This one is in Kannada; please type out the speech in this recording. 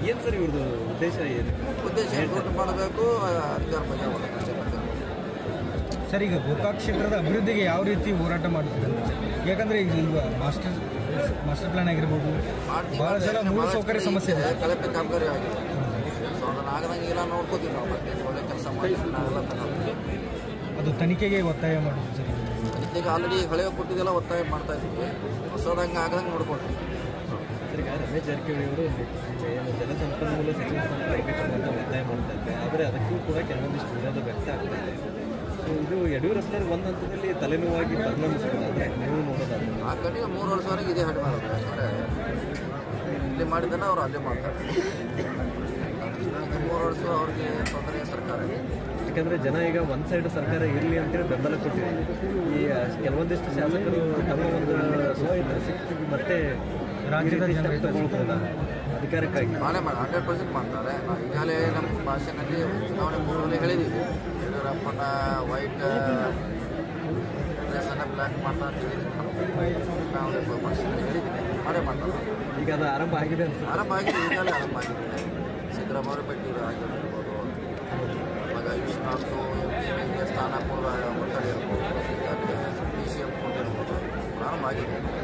ಏನು ಸರ್ ಇವ್ರದ್ದು ಉದ್ದೇಶ ಏನು ಉದ್ದೇಶ ದುಡ್ಡು ಮಾಡಬೇಕು ಅಧಿಕಾರ ಬಗ್ಗೆ ಮಾಡೋದು ಅಷ್ಟೇ ಮತ್ತೆ. ಸರ್ ಈಗ ಗೋಕಾಕ್ ಕ್ಷೇತ್ರದ ಅಭಿವೃದ್ಧಿಗೆ ಯಾವ ರೀತಿ ಹೋರಾಟ ಮಾಡ್ತಿದ್ದಾರೆ ಯಾಕಂದ್ರೆ ಈಗ ಇಲ್ವಾ ಮಾಸ್ಟರ್ ಮಾಸ್ಟರ್ ಪ್ಲಾನ್ ಆಗಿರ್ಬೋದು ಮಾಡ್ತೀವಿ ಬಹಳ ಅಂತ ಸಲ ಹೇಳಿ ಮೂಲ ಬಹಳಷ್ಟು ಸೌಕರ್ಯ ಕಡೆ ಸಮಸ್ಯೆ ಇದೆ ಇದೆ, ಕಳಪೆ ಕಾಮಗಾರಿ ಆಗಿದೆ ಸೊ ಅದನ್ನ ಆಗದಂಗೆ ಎಲ್ಲ ನೋಡ್ಕೋತೀವಿ ನಾವು ಮತ್ತೆ ಒಳ್ಳೆ ಕೆಲಸ ಮಾಡಿ ನಾವೆಲ್ಲ ತಗೊಳ್ತೀವಿ ಅದು ತನಿಖೆಗೆ ಒತ್ತಾಯ ಮಾಡೋದು ಸರ್ ಈಗ ಆಲ್ರೆಡಿ ಹಳೆಯ ಕೊಟ್ಟಿದ್ದೆಲ್ಲ ಒತ್ತಾಯ ಮಾಡ್ತಾ ಇದ್ವಿ ಹೊಸದಂಗೆ ಆಗದಂಗೆ ನೋಡ್ಕೊಳ್ತೀವಿ ಸರ್ ಈಗ ರಮೇಶ್ ಜಾರಕಿಹೊಳಿ ಅವರು ಏನು ಜಲಸಂಪನ್ಮೂಲ ಸಚಿವ ಸ್ಥಾನ ಬರಬೇಕು ಅಂತ ಒತ್ತಾಯ ಮಾಡ್ತಾ ಇದ್ದಾರೆ ಆದರೆ ಅದಕ್ಕೂ ಕೂಡ ಕೆಲವೊಂದಿಷ್ಟು ವಿರೋಧ ವ್ಯಕ್ತ ಆಗ್ತಾ ಇದೆ ಸೊ ಇದು ಯಡಿಯೂರಪ್ಪನವ್ರು ಒಂದು ಹಂತದಲ್ಲಿ ತಲೆನೋವಾಗಿ ಪರಿಣಮಿಸಿರೋದಾದ್ರೆ ನೀವು ನೋಡೋದಾದ್ರೆ ಆ ಕಡೆಗೆ ಮೂರು ವರ್ಷವರೆಗೆ ಇದೇ ಹಡಿ ಮಾಡೋದು ಯಾಕಂದರೆ ಇಲ್ಲಿ ಮಾಡಿದ್ದನ್ನು ಅವ್ರು ಅಲ್ಲೇ ಮಾಡ್ತಾರೆ ಹಾಗಾಗಿ ಮೂರು ವರ್ಷ ಅವ್ರಿಗೆ ತೊಂದರೆ ಸರ್ಕಾರ ಯಾಕಂದ್ರೆ ಜನ ಈಗ ಒಂದ್ ಸೈಡ್ ಸರ್ಕಾರ ಇರಲಿ ಅಂತೇಳಿ ಬೆಂಬಲ ಕೊಟ್ಟಿದ್ದಾರೆ ಈ ಆ, ಕೆಲವೊಂದಿಷ್ಟು ಶಾಸಕರು ತಮ್ಮ ಒಂದು ಸೋಹಿತ ಸಿಕ್ಕಿ ಮತ್ತೆ ರಾಜ್ಯದ ಈ ರೀತಿ ಜನರ step ತಗೊಳ್ಬೋದಾ? ಅಧಿಕಾರಕ್ಕಾಗಿ ಮಾಡೇ ಮಾಡಿ ಹಂಡ್ರೆಡ್ ಪರ್ಸೆಂಟ್ ಮಾಡ್ತಾರೆ ನಾವು ಈಗಾಗಲೇ ನಮ್ಮ ಭಾಷೆನಲ್ಲಿ ಚುನಾವಣೆ ಪೂರ್ವದಲ್ಲಿ ಹೇಳಿದ್ದೀವಿ ಯಡಿಯೂರಪ್ಪನ ವೈಟ್ ಡ್ರೆಸ್ಸನ್ನು ಬ್ಲ್ಯಾಕ್ ಮಾಡ್ತಾ ಅಂತ ಹೇಳಿದ್ದೀವಿ ನಾವು ಚುನಾವಣೆ ಭಾಷೆನಲ್ಲಿ ಹೇಳಿದ್ದೀವಿ ಮಾಡೇ ಮಾಡ್ತಾರೆ ಈಗ ಅದು ಆರಂಭ ಆಗಿದೆ ಅನ್ಸುತ್ತೆ ಆರಂಭ ಆಗಿದೆ ಈಗಾಗಲೇ ಆರಂಭ ಆಗಿದೆ ಸಿದ್ದರಾಮಯ್ಯ ಅವರು ಭೇಟಿ ಆಗಿರ್ಬೋದು ಇವಾಗ ವಿಶ್ವನಾಥ್ ಸ್ಥಾನ ಕೊಡುವ ಒತ್ತಡ ಇರ್ಬೋದು ಡಿ ಸಿ ಎಂ ಕೊಟ್ಟಿರ್ಬೋದು ಪ್ರಾರಂಭ ಆಗಿದೆ